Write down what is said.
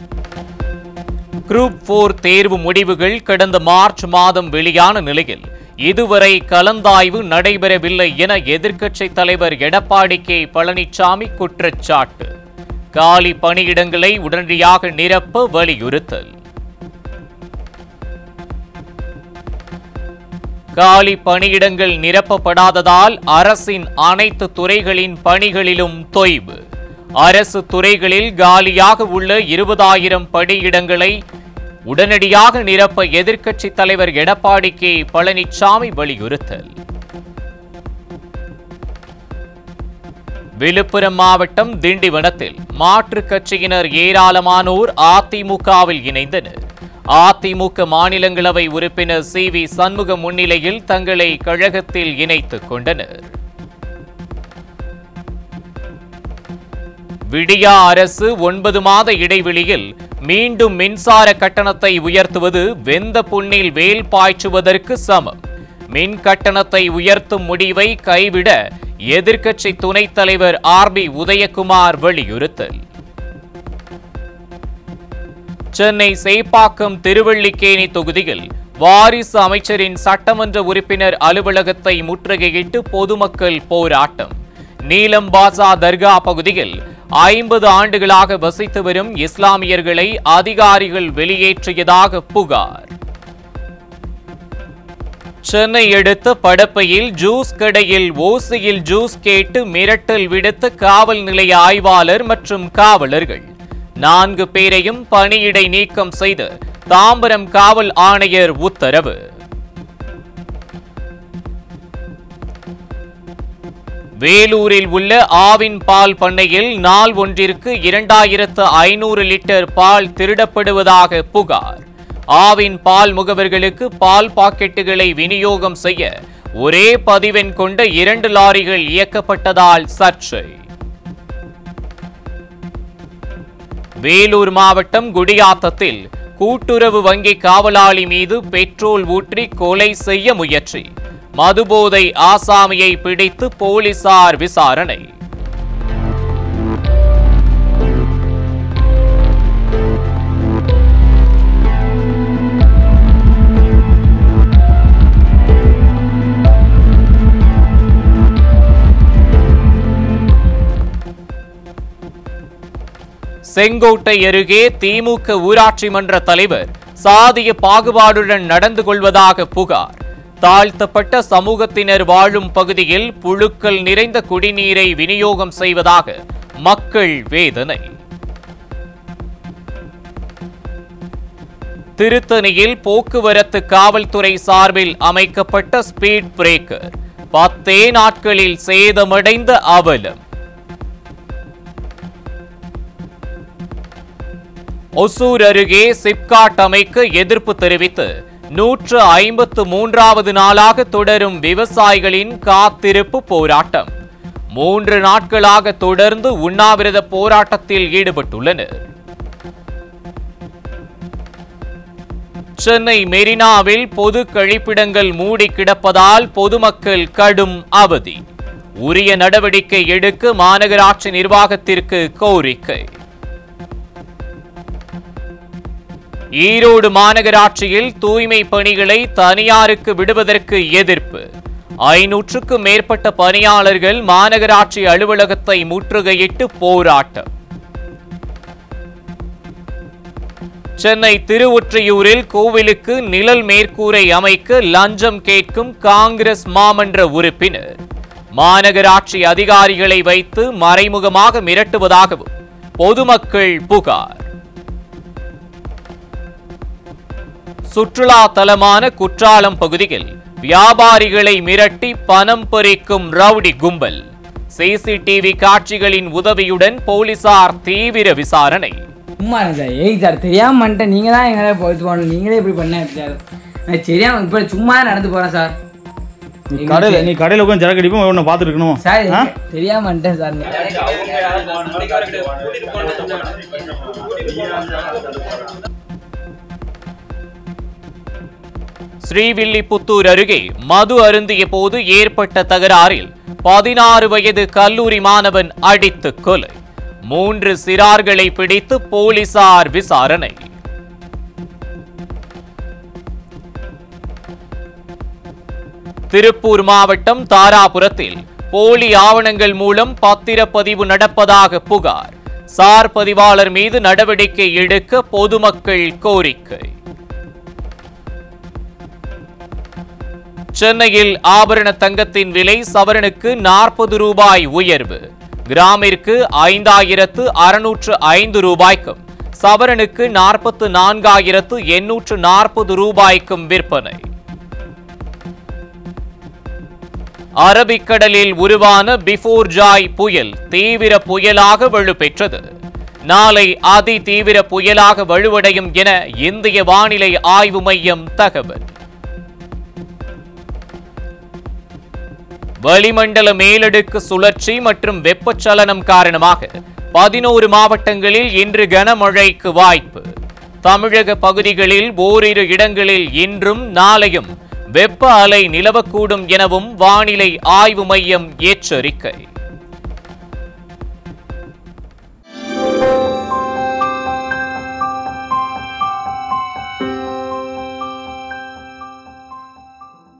Group four தேர்வு முடிவுகள் கடந்த மார்ச் மாதம் வெளியான நிலையில் இதுவரை கலந்தாய்வு நடைபெறவில்லை என எதிர்க்கட்சித் தலைவர் எடப்பாடி கே பழனிசாமி குற்றச்சாட்டு காலி பணியிடங்களை உடனடியாக நிரப்ப வலியுறுத்தல் காலி பணியிடங்கள் நிரப்பப்படாததால் அரசின் அனைத்து துறைகளின் பணிகளிலும் தொய்வு அரசு துறைகளில் காலியாக உள்ள இருபதாயிரம் பணியிடங்களை உடனடியாக நிரப்ப எதிர்க்கட்சித் தலைவர் எடப்பாடி கே பழனிசாமி வலியுறுத்தல் விழுப்புரம் மாவட்டம் திண்டிவனத்தில் மாற்றுக் கட்சியினர் ஏராளமானோர் அதிமுகவில் இணைந்தனர் அதிமுக மாநிலங்களவை உறுப்பினர் சி வி சண்முகம் முன்னிலையில் தங்களை கழகத்தில் இணைத்துக் கொண்டனர் விடியா அரசு ஒன்பது மாத இடைவெளியில் மீண்டும் மின்சார கட்டணத்தை உயர்த்துவது வெந்த புண்ணில் வேல் பாய்ச்சுவதற்கு சமம் மின் கட்டணத்தை உயர்த்தும் முடிவை கைவிட எதிர்க்கட்சி துணைத் தலைவர் ஆர் பி உதயகுமார் வலியுறுத்தல் சென்னை சேப்பாக்கம் திருவள்ளிக்கேணி தொகுதியில் வாரிசு அமைச்சரின் சட்டமன்ற உறுப்பினர் அலுவலகத்தை முற்றுகையிட்டு பொதுமக்கள் போராட்டம் நீலம்பாசா தர்கா பகுதியில் ஐம்பது ஆண்டுகளாக வசித்து வரும் இஸ்லாமியர்களை அதிகாரிகள் வெளியேற்றியதாக புகார் சென்னை அடுத்த படப்பையில் ஜூஸ் கடையில் ஓசியில் ஜூஸ் கேட்டு மிரட்டல் விடுத்த காவல் நிலைய ஆய்வாளர் மற்றும் காவலர்கள் நான்கு பேரையும் பணியிடை நீக்கம் செய்து தாம்பரம் காவல் ஆணையர் உத்தரவு வேலூரில் உள்ள ஆவின் பால் பண்ணையில் நாள் ஒன்றிற்கு இரண்டாயிரத்து ஐநூறு லிட்டர் பால் திருடப்படுவதாக புகார் ஆவின் பால் முகவர்களுக்கு பால் பாக்கெட்டுகளை விநியோகம் செய்ய ஒரே பதிவெண் கொண்ட இரண்டு லாரிகள் இயக்கப்பட்டதால் சர்ச்சை வேலூர் மாவட்டம் குடியாத்தத்தில் கூட்டுறவு வங்கி காவலாளி மீது பெட்ரோல் ஊற்றி கொலை செய்ய முயற்சி மதுபோதை ஆசாமியை பிடித்து போலீசார் விசாரணை செங்கோட்டை அருகே திமுக ஊராட்சி மன்ற தலைவர் சாதிய பாகுபாடுடன் நடந்து கொள்வதாக புகார் தாழ்த்தப்பட்ட சமூகத்தினர் வாழும் பகுதியில் புழுக்கள் நிறைந்த குடிநீரை விநியோகம் செய்வதாக மக்கள் வேதனை திருத்தணியில் போக்குவரத்து காவல்துறை சார்பில் அமைக்கப்பட்ட ஸ்பீட் பிரேக்கர் பத்தே நாட்களில் சேதமடைந்த அவலம் ஒசூர் அருகே சிப்காட் அமைக்க எதிர்ப்பு தெரிவித்து நூற்று ஐம்பத்து மூன்றாவது நாளாக தொடரும் விவசாயிகளின் காத்திருப்பு போராட்டம் மூன்று நாட்களாக தொடர்ந்து உண்ணாவிரத போராட்டத்தில் ஈடுபட்டுள்ளனர் சென்னை மெரினாவில் பொது கழிப்பிடங்கள் மூடி கிடப்பதால் பொதுமக்கள் கடும் அவதி உரிய நடவடிக்கை எடுக்க மாநகராட்சி நிர்வாகத்திற்கு கோரிக்கை ஈரோடு மாநகராட்சியில் தூய்மை பணிகளை தனியாருக்கு விடுவதற்கு எதிர்ப்பு ஐநூற்றுக்கும் மேற்பட்ட பணியாளர்கள் மாநகராட்சி அலுவலகத்தை முற்றுகையிட்டு போராட்டம் சென்னை திருவொற்றியூரில் கோவிலுக்கு நிழல் மேற்கூரை அமைக்க லஞ்சம் கேட்கும் காங்கிரஸ் மாமன்ற உறுப்பினர் மாநகராட்சி அதிகாரிகளை வைத்து மறைமுகமாக மிரட்டுவதாகவும் பொதுமக்கள் புகார் சுற்றுலா தலமான குற்றாலம் பகுதியில் வியாபாரிகளை மிரட்டி பணம் பறிக்கும் ரவுடி கும்பல் சிசிடிவி காட்சிகளின் உதவியுடன் போலீசார் தீவிர விசாரணை சும்மா இருங்க சார் ஏய் சார் தெரியாம பண்ணிட்டேன் நீங்க தான் எங்களை போயிட்டு போகணும் நீங்களே இப்படி பண்ண சார் நான் தெரியாம இப்போ சும்மா நடந்து போறேன் சார் நீ கடையில் நீ கடையில் உட்காந்து ஜரக்கு அடிப்போம் உன்னை பார்த்துட்டு இருக்கணும் சார் ஆ? தெரியாம பண்ணிட்டேன் சார் ஸ்ரீவில்லிபுத்தூர் அருகே மது அருந்திய போது ஏற்பட்ட தகராறில் பதினாறு வயது கல்லூரி மாணவன் அடித்து கொலை மூன்று சிறார்களை பிடித்து போலீசார் விசாரணை திருப்பூர் மாவட்டம் தாராபுரத்தில் போலி ஆவணங்கள் மூலம் பத்திரப்பதிவு நடப்பதாக புகார் சார் பதிவாளர் மீது நடவடிக்கை எடுக்க பொதுமக்கள் கோரிக்கை சென்னையில் ஆபரண தங்கத்தின் விலை சவரனுக்கு நாற்பது ரூபாய் உயர்வு கிராமிற்கு ஐந்தாயிரத்து அறுநூற்று ஐந்து ரூபாய்க்கும் சவரனுக்கு நாற்பத்து நான்காயிரத்து எண்ணூற்று நாற்பது ரூபாய்க்கும் விற்பனை அரபிக்கடலில் உருவான பிஃபோர் ஜாய் புயல் தீவிர புயலாக வலுப்பெற்றது நாளை அதி தீவிர புயலாக வலுவடையும் என இந்திய வானிலை ஆய்வு மையம் தகவல் வளிமண்டல மேலடுக்கு சுழற்சி மற்றும் வெப்பச்சலனம் காரணமாக பதினோரு மாவட்டங்களில் இன்று கனமழைக்கு வாய்ப்பு தமிழக பகுதிகளில் ஓரிரு இடங்களில் இன்றும் நாளையும் வெப்ப அலை நிலவக்கூடும் எனவும் வானிலை ஆய்வு மையம் எச்சரிக்கை